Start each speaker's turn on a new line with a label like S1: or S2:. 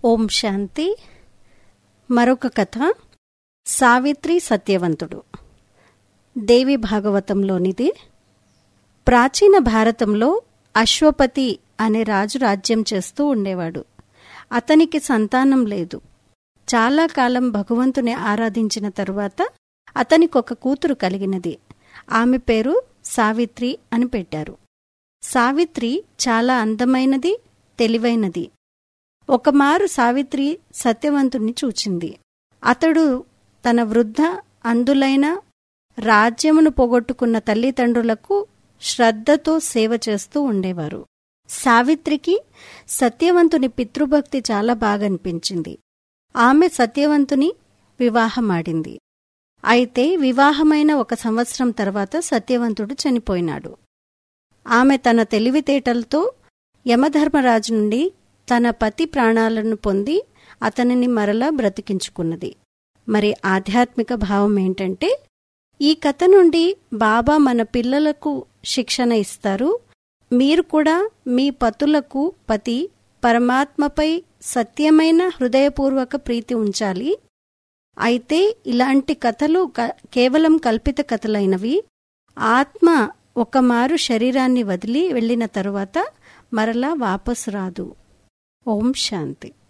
S1: ఓం శాంతి మరొక కథ సావిత్రి సత్యవంతుడు దేవి భాగవతంలోనిది ప్రాచీన భారతంలో అశ్వపతి అనే రాజు రాజ్యం చేస్తూ ఉండేవాడు అతనికి సంతానం లేదు చాలా కాలం భగవంతుని ఆరాధించిన తరువాత అతనికి ఒక కూతురు కలిగినది ఆమె పేరు సావిత్రి అని పెట్టారు సావిత్రి చాలా అందమైనది తెలివైనది ఒకమారు సావిత్రి సత్యవంతుణ్ణి చూచింది అతడు తన వృద్ధ అందులైన రాజ్యమును పోగొట్టుకున్న తల్లిదండ్రులకు శ్రద్ధతో సేవ చేస్తూ ఉండేవారు సావిత్రికి సత్యవంతుని పితృభక్తి చాలా బాగా అనిపించింది ఆమె సత్యవంతుని వివాహమాడింది అయితే వివాహమైన ఒక సంవత్సరం తర్వాత సత్యవంతుడు చనిపోయినాడు ఆమె తన తెలివితేటలతో యమధర్మరాజు నుండి తన పతి ప్రాణాలను పొంది అతనిని మరలా బ్రతికించుకున్నది మరి ఆధ్యాత్మిక భావం ఏంటంటే ఈ కథ నుండి బాబా మన పిల్లలకు శిక్షణ ఇస్తారు మీరు కూడా మీ పతులకు పతి పరమాత్మపై సత్యమైన హృదయపూర్వక ప్రీతి ఉంచాలి అయితే ఇలాంటి కథలు కేవలం కల్పిత కథలైనవి ఆత్మ ఒకమారు శరీరాన్ని వదిలి వెళ్లిన తరువాత మరలా వాపసు రాదు ఓం శాంతి